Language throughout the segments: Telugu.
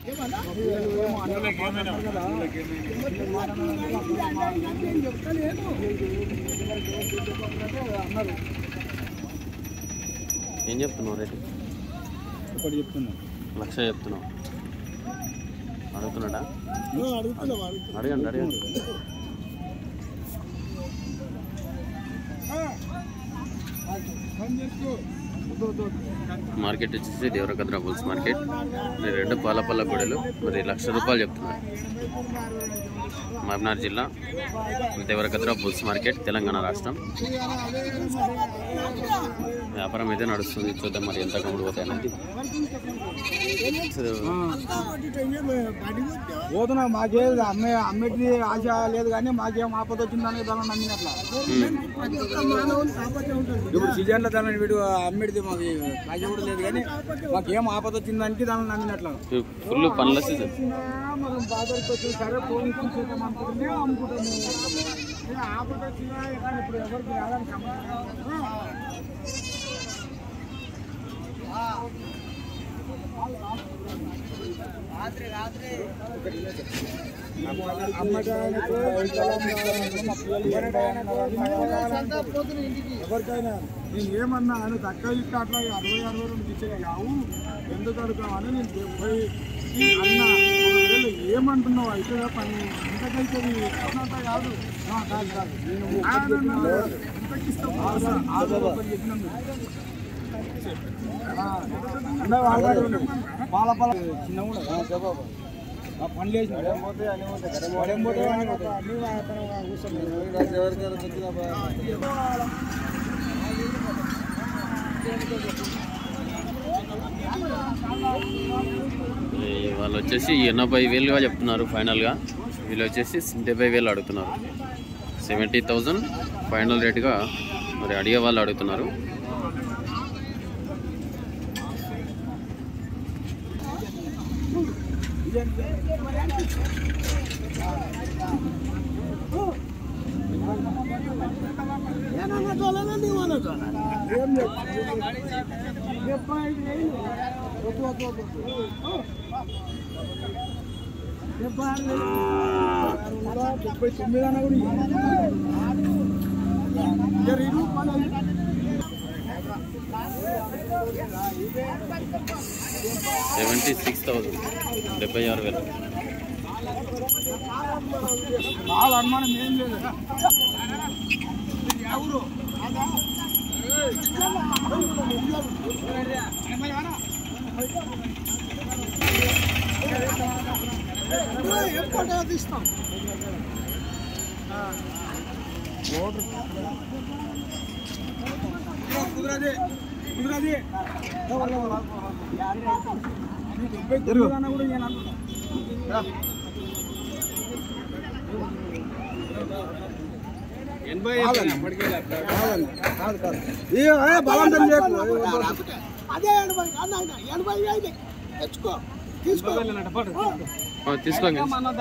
ఏం చెప్తున్నావు రేటు ఒకటి చెప్తున్నా లక్ష చెప్తున్నావు అడుగుతున్నాడా అడుగుతున్నా అడగండి అడగండి మార్కెట్ వచ్చేసి దేవరకద్ర బుల్స్ మార్కెట్ మరి రెండు పాలపల్ల గొడవలు మరి లక్ష రూపాయలు చెప్తున్నారు మహబూబ్నగర్ జిల్లా దేవరకద్ర బుల్స్ మార్కెట్ తెలంగాణ రాష్ట్రం వ్యాపారం అయితే నడుస్తుంది చూద్దాం మరి ఎంత కమ్ముడు పోతాయి అనేది పోతున్నా మాకే అమ్మే అమ్మేటి ఆశ లేదు కానీ మాకేం ఆపద వచ్చిందని దాని నమ్మినట్ల ఇప్పుడు సీజన్లో దాని వీడు అమ్మేటిది మాకు ఆశ కూడా లేదు కానీ మాకేం ఆపద వచ్చిందానికి దాని నమ్మినట్ల ఫుల్ పనుల సీజన్ మనం బాధలకు వచ్చి సరే ఫోన్ చేద్దాం అనుకుంటే అమ్ముకుంటాము ఏ ఆపద వచ్చినా ఎక్కడ ఇప్పుడు ఎవరికి రాదని ఎవరికైనా నేను ఏమన్నా అని తక్కువ ఇస్తే అట్లా అరవై అరవై రెండు ఇచ్చే కావు ఎందుకు అడుగుతామని నేను డెబ్బై అన్న ఒకవేళ ఏమంటున్నావు అయితే పని ఎంతకైతుంది అంత కాదు ఆ, కాదు కాదు నేను కాదన్నా, ఎంతకి ఇస్తావు? ఆరు రూపాయలు చెప్పినాం మీరు. ఆ, అన్న వాళ్ళు పాల పాల చిన్న కూడా ఆ, చెప్పు. ఆ పనులు వేసి వడేం పోతే అన్ని పోతాయి వడేం పోతే అన్ని పోతాయి అన్ని అతను కూర్చొని ఈ వాళ్ళు వచ్చేసి ఎనభై వేలుగా చెప్తున్నారు ఫైనల్గా వీళ్ళు వచ్చేసి డెబ్బై వేలు అడుగుతున్నారు సెవెంటీ థౌజండ్ ఫైనల్ రేట్గా మరి అడిగే వాళ్ళు అడుగుతున్నారు ఏం లేదు. డెబ్బై ఐదు వేలు. వద్దు, వద్దు, వద్దు, వద్దు. డెబ్బై ఆరు వేలు. ఇంకా డెబ్బై తొమ్మిది అన్న కూడా ఇయ్యాలి. ఇక రెండు రూపాయలు అయ్యి. సెవెంటీ సిక్స్ థౌజండ్ డెబ్బై ఆరు వేలు వాళ్ళ అనుమానం ఏం లేదు ఎవరు తీస్తాం కుదరది కుదరది కూడా నేను అనుకున్నా బలవంతం చేయకు అదే ఎనభై కాదు నాయన ఎనభై ఐదు తెచ్చుకో తీసుకో ఆ, తీసుకోండి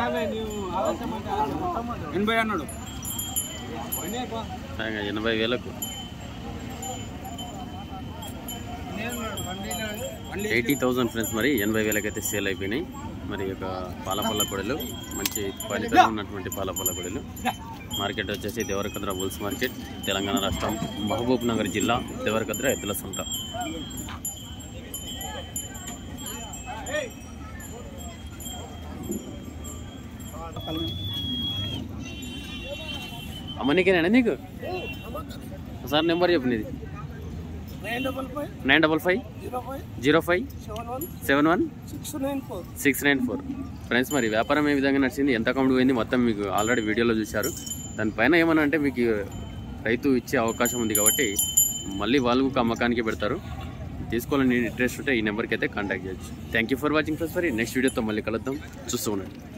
ఎనభై అన్నాడు ఇంకా ఎనభై వేలకు ఎయిటీ థౌజండ్ ఫ్రెండ్స్ మరి ఎనభై వేలకైతే సేల్ అయిపోయినాయి మరి ఈ యొక్క పాలపల్ల కొడలు మంచి క్వాలిటీలో ఉన్నటువంటి పాలపల్ల కొడలు మార్కెట్ వచ్చేసి దేవరకద్ర బుల్స్ మార్కెట్ తెలంగాణ రాష్ట్రం మహబూబ్ నగర్ జిల్లా దేవరకద్ర ఎద్దుల సొంత అమ్మనికేనా నీకు సార్ నెంబర్ చెప్పు నీది nine double five nine double five zero five zero five seven one seven one six nine four six nine four friends మరి వ్యాపారం ఏ విధంగా నడిచింది ఎంత కౌంట్ పోయింది మొత్తం మీకు ఆల్రెడీ వీడియోలో చూశారు దానిపైన ఏమన్నా అంటే మీకు రైతు ఇచ్చే అవకాశం ఉంది కాబట్టి మళ్ళీ వాళ్ళు అమ్మకానికి పెడతారు తీసుకోవాలని ఇంట్రెస్ట్ ఉంటే ఈ నెంబర్కి అయితే కాంటాక్ట్ చేయొచ్చు thank you for watching friends మరి నెక్స్ట్ వీడియోతో మళ్ళీ కలుద్దాం చూస్తూ ఉండండి